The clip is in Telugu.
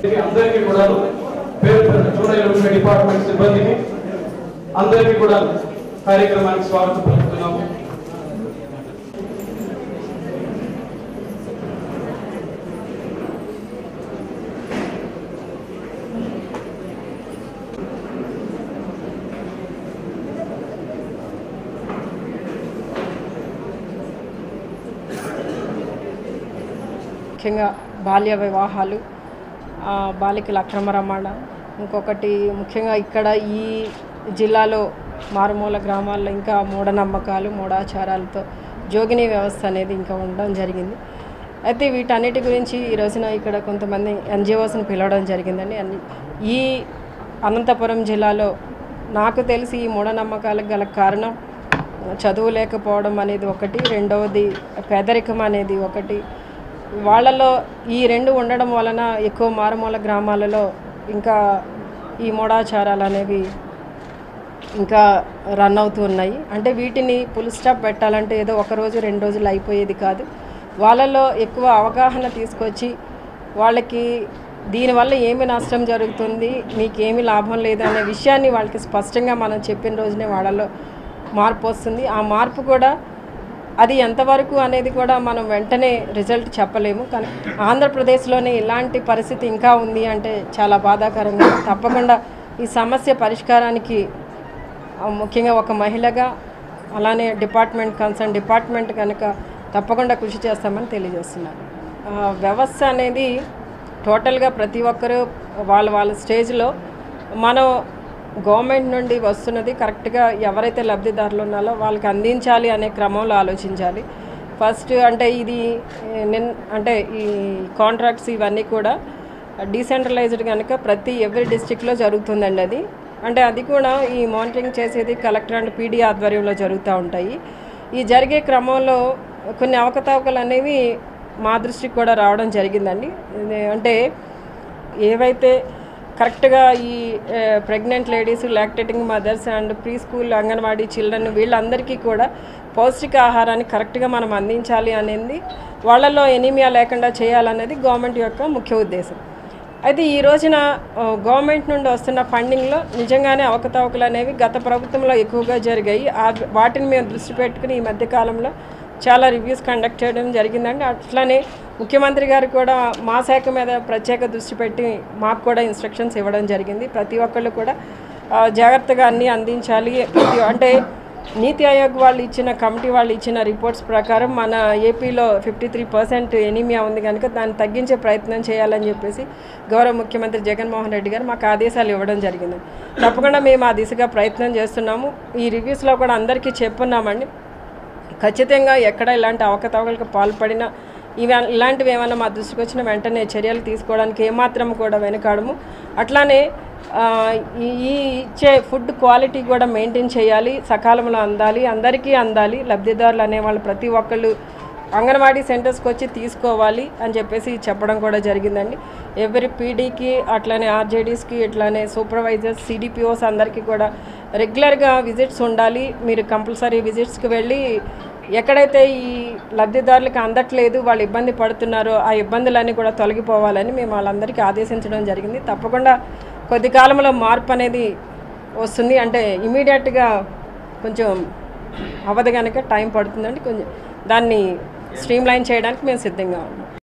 అందరికీ కూడా పేరు పేరున చూడగలిగిన డిపార్ట్మెంట్ సిబ్బందికి అందరికీ కూడా కార్యక్రమానికి స్వాగతం పలుకుతున్నాము ముఖ్యంగా బాల్య వివాహాలు ఆ, బాలికల అక్రమ రవాణా ఇంకొకటి ముఖ్యంగా ఇక్కడ ఈ జిల్లాలో మారుమూల గ్రామాల్లో ఇంకా మూఢనమ్మకాలు మూఢాచారాలతో జోగిని వ్యవస్థ అనేది ఇంకా ఉండడం జరిగింది అయితే వీటన్నిటి గురించి ఈ రోజున ఇక్కడ కొంతమంది ఎన్జిఓస్ని పిలవడం జరిగిందండి అన్ని ఈ అనంతపురం జిల్లాలో నాకు తెలిసి ఈ మూఢనమ్మకాలకు గల కారణం చదువు లేకపోవడం అనేది ఒకటి రెండవది పేదరికం అనేది ఒకటి వాళ్ళలో ఈ రెండు ఉండడం వలన ఎక్కువ మారుమూల గ్రామాలలో ఇంకా ఈ మూఢాచారాలు అనేవి ఇంకా రన్ అవుతూ ఉన్నాయి అంటే వీటిని ఫుల్ స్టాప్ పెట్టాలంటే ఏదో ఒక రోజు రెండు రోజులు అయిపోయేది కాదు వాళ్ళలో ఎక్కువ అవగాహన తీసుకొచ్చి వాళ్ళకి దీనివల్ల ఏమి నష్టం జరుగుతుంది మీకేమి లాభం లేదు అనే విషయాన్ని వాళ్ళకి స్పష్టంగా మనం చెప్పిన రోజునే వాళ్ళలో మార్పు వస్తుంది ఆ మార్పు కూడా అది ఎంతవరకు అనేది కూడా మనం వెంటనే రిజల్ట్ చెప్పలేము కానీ ఆంధ్రప్రదేశ్లోనే ఇలాంటి పరిస్థితి ఇంకా ఉంది అంటే చాలా బాధాకరంగా ఉంది. తప్పకుండా ఈ సమస్య పరిష్కారానికి ఆ, ముఖ్యంగా ఒక మహిళగా అలానే డిపార్ట్మెంట్ కన్సర్న్ డిపార్ట్మెంట్ కనుక తప్పకుండా కృషి చేస్తామని తెలియజేస్తున్నాను ఆ, వ్యవస్థ అనేది టోటల్గా ప్రతి ఒక్కరూ వాళ్ళ వాళ్ళ స్టేజ్లో మనం గవర్నమెంట్ నుండి వస్తున్నది కరెక్ట్గా ఎవరైతే లబ్ధిదారులు ఉన్నారో వాళ్ళకి అందించాలి అనే క్రమంలో ఆలోచించాలి ఫస్ట్ అంటే ఇది ఏ, నిన్ అంటే ఈ కాంట్రాక్ట్స్ ఇవన్నీ కూడా డీసెంట్రలైజ్డ్ కనుక ప్రతి ఎవ్రీ డిస్టిక్లో జరుగుతుందండి అది అంటే అది కూడా ఈ మానిటరింగ్ చేసేది కలెక్టర్ అండ్ పీడీ ఆధ్వర్యంలో జరుగుతూ ఉంటాయి ఈ జరిగే క్రమంలో కొన్ని అవకతవకలు అనేవి మా దృష్టికి కూడా రావడం జరిగిందండి ఇది అంటే ఏవైతే కరెక్ట్గా ఈ pregnant ladies lactating mothers and pre school anganwadi children వీళ్ళందరికీ కూడా పౌష్టిక ఆహారాన్ని కరెక్ట్గా మనం అందించాలి అనేది వాళ్ళలో ఎనీమియా లేకుండా చేయాలనేది గవర్నమెంట్ యొక్క ముఖ్య ఉద్దేశం అయితే ఈ రోజున ఆ, గవర్నమెంట్ నుండి వస్తున్న ఫండింగ్లో నిజంగానే అవకతవకలు అనేవి గత ప్రభుత్వంలో ఎక్కువగా జరిగాయి ఆ వాటిని మేము దృష్టి పెట్టుకుని ఈ మధ్యకాలంలో చాలా రివ్యూస్ కండక్ట్ చేయడం జరిగిందండి అట్లానే ముఖ్యమంత్రి గారు కూడా మా శాఖ మీద ప్రత్యేక దృష్టి పెట్టి మాకు కూడా ఇన్స్ట్రక్షన్స్ ఇవ్వడం జరిగింది ప్రతి ఒక్కళ్ళు కూడా ఆ, జాగ్రత్తగా అన్నీ అందించాలి ప్రతి అంటే నీతి ఆయోగ్ వాళ్ళు ఇచ్చిన కమిటీ వాళ్ళు ఇచ్చిన రిపోర్ట్స్ ప్రకారం మన ఏపీలో ఫిఫ్టీ త్రీ పర్సెంట్ ఎనీమియా ఉంది కనుక దాన్ని తగ్గించే ప్రయత్నం చేయాలని చెప్పేసి గౌరవ ముఖ్యమంత్రి జగన్మోహన్ రెడ్డి గారు మాకు ఆదేశాలు ఇవ్వడం జరిగింది తప్పకుండా మేము ఆ దిశగా ప్రయత్నం చేస్తున్నాము ఈ రివ్యూస్లో కూడా అందరికీ చెప్పున్నామండి ఖచ్చితంగా ఎక్కడ ఇలాంటి అవకతవకలకు పాల్పడినా ఇవి ఇలాంటివి ఏమైనా మా దృష్టికి వచ్చిన వెంటనే చర్యలు తీసుకోవడానికి ఏమాత్రం కూడా వెనకాడము అట్లానే ఆ, ఈ ఈ ఇచ్చే ఫుడ్ క్వాలిటీ కూడా మెయింటైన్ చేయాలి సకాలంలో అందాలి అందరికీ అందాలి లబ్ధిదారులు అనేవాళ్ళు ప్రతి ఒక్కళ్ళు అంగన్వాడీ సెంటర్స్కి వచ్చి తీసుకోవాలి అని చెప్పేసి చెప్పడం కూడా జరిగిందండి ఎవరి పీడీకి అట్లానే ఆర్జేడీస్కి ఇట్లానే సూపర్వైజర్స్ సిడిపిఓస్ అందరికీ కూడా రెగ్యులర్గా విజిట్స్ ఉండాలి మీరు కంపల్సరీ విజిట్స్కి వెళ్ళి ఎక్కడైతే ఈ లబ్ధిదారులకు అందట్లేదు వాళ్ళు ఇబ్బంది పడుతున్నారో ఆ ఇబ్బందులన్నీ కూడా తొలగిపోవాలని మేము వాళ్ళందరికీ ఆదేశించడం జరిగింది తప్పకుండా కొద్ది కాలంలో మార్పు అనేది వస్తుంది అంటే ఇమీడియట్గా కొంచెం అవ్వదు కనుక టైం పడుతుందండి కొంచెం దాన్ని స్ట్రీమ్ లైన్ చేయడానికి మేము సిద్ధంగా ఉన్నాం